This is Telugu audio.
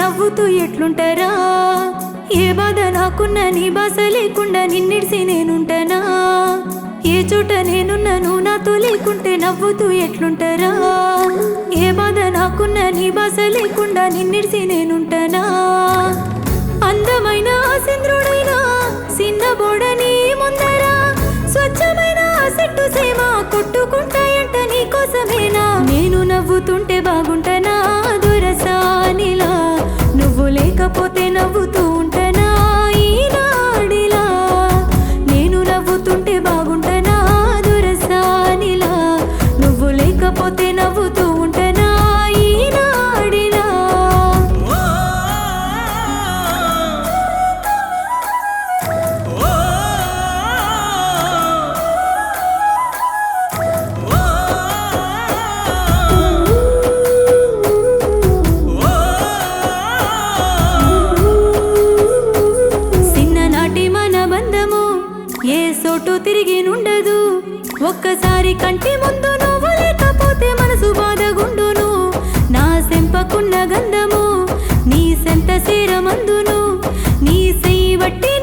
నవ్వుతూ ఎట్లుంటారా ఏ బాధ నాకున్న నీ బాస లేకుండా నిన్నిడిసి నేనుంటానా ఏ చోట నేనున్నాను నాతో లేకుంటే నవ్వుతూ ఎట్లుంటారా ఏ బాధ నాకున్న నీ బాస లేకుండా నిన్నిడిసి నేనుంటానా అందమైన చంద్రుడైనా చిన్న బోడని ముందర స్వచ్ఛమైన చెట్టు సేమ కొట్టుకుంటాయంట నీ కోసమేనా నేను నవ్వుతుంటే బాగుంటనా దొరసానిలా నువ్వు లేకపోతే నవ్వుతూ ఉంటనా ఈనాడిలా నేను నవ్వుతుంటే బాగుంటనా దొరసానిలా నువ్వు లేకపోతే నవ్వుతూ ఉంటనా ఈనాడిలా చిన్ననాటి మన బంధము ఏ సోటు తిరిగి నుండదు ఒక్కసారి కంటి ముందు నువ్వు లేకపోతే మనసు బాధగుండును నా సెంపకున్న గంధము నీ సెంత సేరమందును నీ సెయ్యి బట్టి